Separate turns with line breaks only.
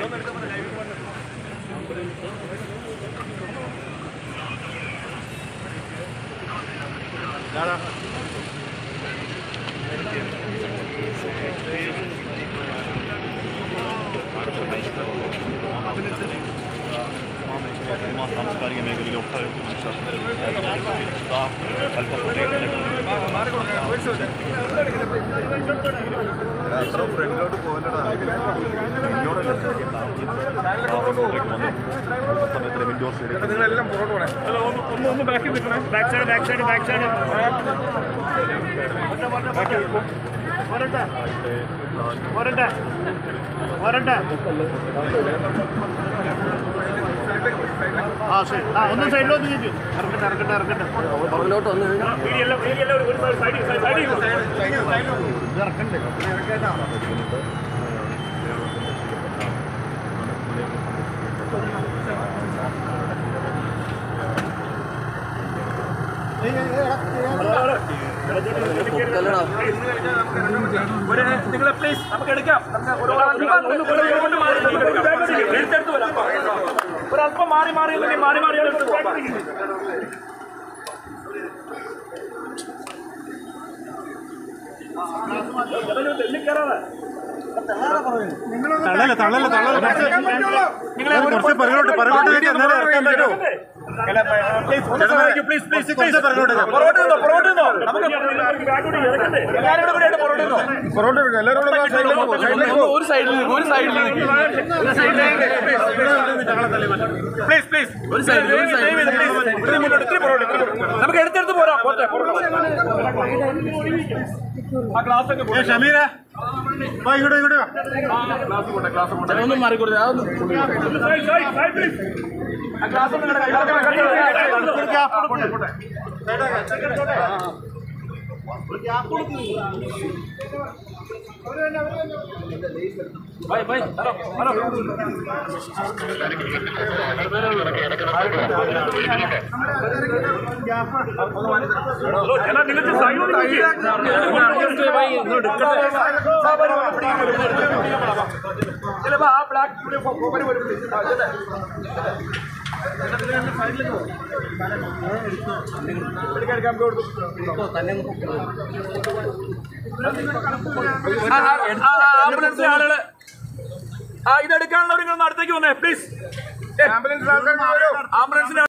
സാംസ്കാരിക മേഖലയിൽ ഒട്ടനവധി
എത്ര ഫ്രണ്ടിലോട്ട് പോകണ്ടടാ
സമയത്ത് വിൻഡോർ സ്റ്റേഡിയം
നിങ്ങളെല്ലാം പുറകോട്ട് പോണേ
ഒന്ന് ഒന്ന് ബാക്കിൽ നിൽക്കണേ back side back side back side വരട്ടെ വരട്ടെ വരട്ടെ ആ ശരി ആ ഒന്ന് സൈഡിലോട്ട് നീക്കി ഇറക്കട്ടെ ഇറക്കട്ടെ ഇറക്കട്ടെ
പുറകിലോട്ട് വന്നു കഴിഞ്ഞാൽ
വീഡിയെല്ലാം വീഡിയെല്ലാം ഒരു സൈഡിൽ സൈഡിൽ ഇറക്കണ്ടേ
നിങ്ങളെ പ്ലീസ് നമുക്ക് എടുക്കാം എടുത്തെടുത്ത് വരാം ഒരല്പം മാറി മാറി ഉണ്ടെങ്കിൽ മാറി മാറി എടുത്ത് പോകാം
തള്ളല തള്ളല തള്ളല കുറച്ച് പിറകോട്ട് പിറകോട്ട് വെച്ച് എന്നാലേ ഇറക്കാൻ പറ്റൂ
പ്ലീസ് പ്ലീസ് പ്ലീസ് പുറകോട്ട് നിന്നോ പുറകോട്ട് നിന്നോ നമുക്ക് എല്ലാവരും കൂടെ ആയിട്ട് പുറകോട്ട് നിന്നോ
പുറകോട്ട് എടുക്കുക എല്ലാവരും കൂടെ ആ സൈഡിലേക്ക് പോ, സൈഡിലേക്ക് പോ.
ഒരു സൈഡിൽ ഒരു സൈഡിൽ പ്ലീസ് പ്ലീസ് ഒരു സൈഡിൽ ഒരു സൈഡിൽ നമുക്ക് എടുത്തെടുത്ത് പോരാം പോട്ടെ ആ ഗ്ലാസ് ഒക്കെ
ഏ ഷമീര വാ ഇങ്ങോട്ട് ഇങ്ങോട്ട് വാ.
ഒന്നും മാറിക്കൊടുത്തേ അതൊന്നും ആ ഗ്ലാസ് ഒന്നും ബൈ ബൈ ഹലോ ഹലോ
എല്ലാം നിങ്ങൾക്ക് സൈഡിലോട്ട് നോക്കി
ചിലപ്പോ ആ ബ്ലാക്ക് ആംബുലൻസ് ആളുകള് ആ ഇതെടുക്കാനുള്ളവർ നിങ്ങൾ അടുത്തേക്ക് വന്നേ പ്ലീസ്
ആംബുലൻസ് ആൾക്കാർ വരൂ
ആംബുലൻസിന്